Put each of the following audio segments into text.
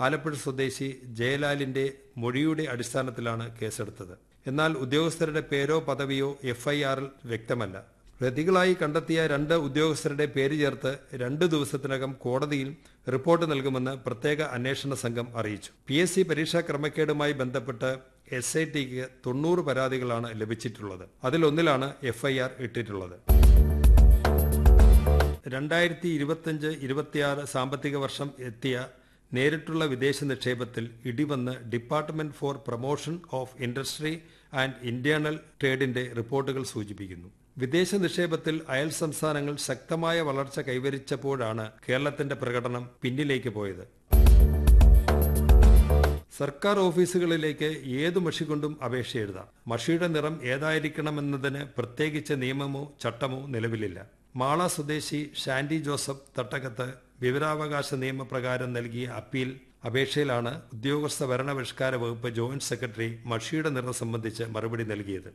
ആലപ്പുഴ സ്വദേശി ജയലാലിന്റെ മൊഴിയുടെ അടിസ്ഥാനത്തിലാണ് കേസെടുത്തത് എന്നാൽ ഉദ്യോഗസ്ഥരുടെ പേരോ പദവിയോ എഫ്ഐആറിൽ വ്യക്തമല്ല പ്രതികളായി കണ്ടെത്തിയ രണ്ട് ഉദ്യോഗസ്ഥരുടെ പേര് ചേർത്ത് രണ്ട് ദിവസത്തിനകം കോടതിയിൽ റിപ്പോർട്ട് നൽകുമെന്ന് പ്രത്യേക അന്വേഷണ സംഘം അറിയിച്ചു പി എസ് സി പരീക്ഷാ ക്രമക്കേടുമായി ബന്ധപ്പെട്ട് എസ് ഐ ടിക്ക് തൊണ്ണൂറ് പരാതികളാണ് ലഭിച്ചിട്ടുള്ളത് അതിലൊന്നിലാണ് എഫ്ഐആർ ഇട്ടിട്ടുള്ളത് രണ്ടായിരത്തി ഇരുപത്തിയഞ്ച് ഇരുപത്തിയാറ് സാമ്പത്തിക വർഷം എത്തിയ നേരിട്ടുള്ള വിദേശ നിക്ഷേപത്തിൽ ഇടിവന്ന് department for promotion of industry and internal ട്രേഡിന്റെ റിപ്പോർട്ടുകൾ സൂചിപ്പിക്കുന്നു വിദേശ നിക്ഷേപത്തിൽ അയൽ സംസ്ഥാനങ്ങൾ ശക്തമായ വളർച്ച കൈവരിച്ചപ്പോഴാണ് കേരളത്തിന്റെ പ്രകടനം പിന്നിലേക്ക് പോയത് സർക്കാർ ഓഫീസുകളിലേക്ക് ഏതു മഷി കൊണ്ടും അപേക്ഷ എഴുതാം മഷിയുടെ നിറം ഏതായിരിക്കണമെന്നതിന് പ്രത്യേകിച്ച് നിയമമോ ചട്ടമോ നിലവിലില്ല മാള സ്വദേശി ഷാൻഡി ജോസഫ് തട്ടകത്ത് വിവരാവകാശ നിയമപ്രകാരം നൽകിയ അപ്പീൽ അപേക്ഷയിലാണ് ഉദ്യോഗസ്ഥ ഭരണപരിഷ്കാര വകുപ്പ് ജോയിന്റ് സെക്രട്ടറി മഷിയുടെ നിറം സംബന്ധിച്ച് മറുപടി നൽകിയത്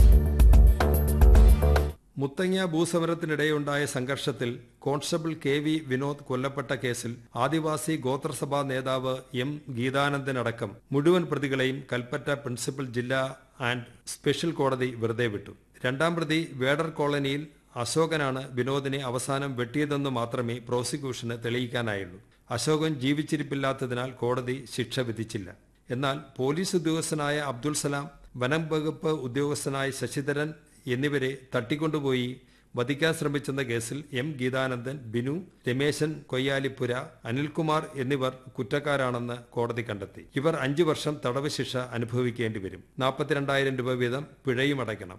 മുത്തങ്ങ ഭൂസമരത്തിനിടെയുണ്ടായ സംഘർഷത്തിൽ കോൺസ്റ്റബിൾ കെ വി വിനോദ് കൊല്ലപ്പെട്ട കേസിൽ ആദിവാസി ഗോത്രസഭാ നേതാവ് എം ഗീതാനന്ദനടക്കം മുഴുവൻ പ്രതികളെയും കൽപ്പറ്റ പ്രിൻസിപ്പൽ ജില്ലാ ആൻഡ് സ്പെഷ്യൽ കോടതി വെറുതെ വിട്ടു രണ്ടാം പ്രതി വേഡർ കോളനിയിൽ അശോകനാണ് വിനോദിനെ അവസാനം വെട്ടിയതെന്ന് മാത്രമേ പ്രോസിക്യൂഷന് തെളിയിക്കാനായുള്ളൂ അശോകൻ ജീവിച്ചിരിപ്പില്ലാത്തതിനാൽ കോടതി ശിക്ഷ വിധിച്ചില്ല എന്നാൽ പോലീസ് ഉദ്യോഗസ്ഥനായ അബ്ദുൽ സലാം വനം വകുപ്പ് ഉദ്യോഗസ്ഥനായ ശശിധരൻ എന്നിവരെ തട്ടിക്കൊണ്ടുപോയി വധിക്കാൻ ശ്രമിച്ചെന്ന കേസിൽ എം ഗീതാനന്ദൻ ബിനു രമേശൻ കൊയ്യാലിപ്പുര അനിൽകുമാർ എന്നിവർ കുറ്റക്കാരാണെന്ന് കോടതി കണ്ടെത്തി ഇവർ അഞ്ചു വർഷം തടവ് ശിക്ഷ അനുഭവിക്കേണ്ടി വരും നാൽപ്പത്തിരണ്ടായിരം രൂപ വീതം പിഴയും അടയ്ക്കണം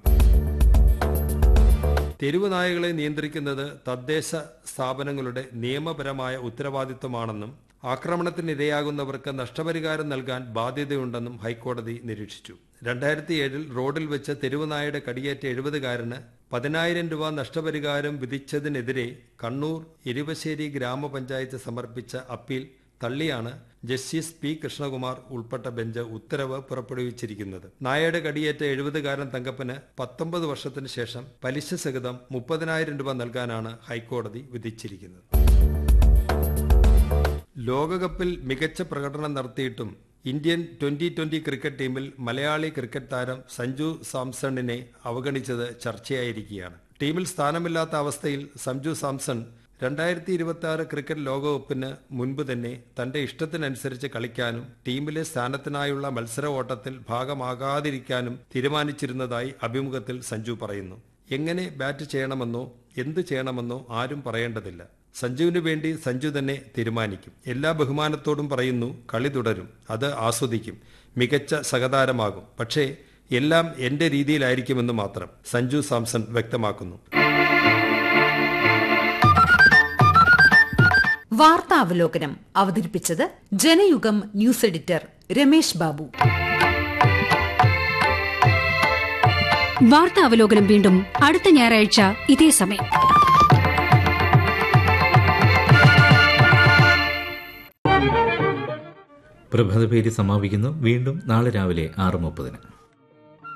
തെരുവ് നായകളെ നിയന്ത്രിക്കുന്നത് തദ്ദേശ സ്ഥാപനങ്ങളുടെ നിയമപരമായ ഉത്തരവാദിത്വമാണെന്നും ആക്രമണത്തിനിരയാകുന്നവർക്ക് നഷ്ടപരിഹാരം നൽകാൻ ബാധ്യതയുണ്ടെന്നും ഹൈക്കോടതി നിരീക്ഷിച്ചു രണ്ടായിരത്തി ഏഴിൽ റോഡിൽ വെച്ച് തെരുവുനായയുടെ കടിയേറ്റ എഴുപതുകാരന് പതിനായിരം രൂപ നഷ്ടപരിഹാരം വിധിച്ചതിനെതിരെ കണ്ണൂർ എരിവശ്ശേരി ഗ്രാമപഞ്ചായത്ത് സമർപ്പിച്ച അപ്പീൽ തള്ളിയാണ് ജസ്റ്റിസ് പി കൃഷ്ണകുമാർ ഉൾപ്പെട്ട ബെഞ്ച് ഉത്തരവ് പുറപ്പെടുവിച്ചിരിക്കുന്നത് നായയുടെ കടിയേറ്റ എഴുപതുകാരൻ തങ്കപ്പന് പത്തൊമ്പത് വർഷത്തിന് ശേഷം പലിശ സഹിതം മുപ്പതിനായിരം രൂപ നൽകാനാണ് ഹൈക്കോടതി വിധിച്ചിരിക്കുന്നത് ലോകകപ്പിൽ മികച്ച പ്രകടനം നടത്തിയിട്ടും ഇന്ത്യൻ ട്വന്റി ട്വന്റി ക്രിക്കറ്റ് ടീമിൽ മലയാളി ക്രിക്കറ്റ് താരം സഞ്ജു സാംസണിനെ അവഗണിച്ചത് ചർച്ചയായിരിക്കുകയാണ് ടീമിൽ സ്ഥാനമില്ലാത്ത അവസ്ഥയിൽ സഞ്ജു സാംസൺ രണ്ടായിരത്തി ഇരുപത്തി ആറ് ക്രിക്കറ്റ് ലോകകപ്പിന് മുൻപ് തന്നെ തന്റെ ഇഷ്ടത്തിനനുസരിച്ച് കളിക്കാനും ടീമിലെ സ്ഥാനത്തിനായുള്ള മത്സര ഓട്ടത്തിൽ ഭാഗമാകാതിരിക്കാനും തീരുമാനിച്ചിരുന്നതായി അഭിമുഖത്തിൽ സഞ്ജു പറയുന്നു എങ്ങനെ ബാറ്റ് ചെയ്യണമെന്നോ എന്ത് ചെയ്യണമെന്നോ ആരും പറയേണ്ടതില്ല സഞ്ജുവിന് വേണ്ടി സഞ്ജു തന്നെ തീരുമാനിക്കും എല്ലാ ബഹുമാനത്തോടും പറയുന്നു കളി തുടരും അത് ആസ്വദിക്കും മികച്ച സഹതാരമാകും പക്ഷേ എല്ലാം എന്റെ രീതിയിലായിരിക്കുമെന്ന് മാത്രം സഞ്ജു സാംസൺ വ്യക്തമാക്കുന്നു വാർത്താവലോകനം അവതരിപ്പിച്ചത് ജനയുഗം ന്യൂസ് എഡിറ്റർ രമേശ് ബാബു വാർത്താ അവലോകനം വീണ്ടും അടുത്ത ഞായറാഴ്ച ഇതേ സമയം പ്രഭാതപേരി സമാപിക്കുന്നു വീണ്ടും നാളെ രാവിലെ ആറ് മുപ്പതിന്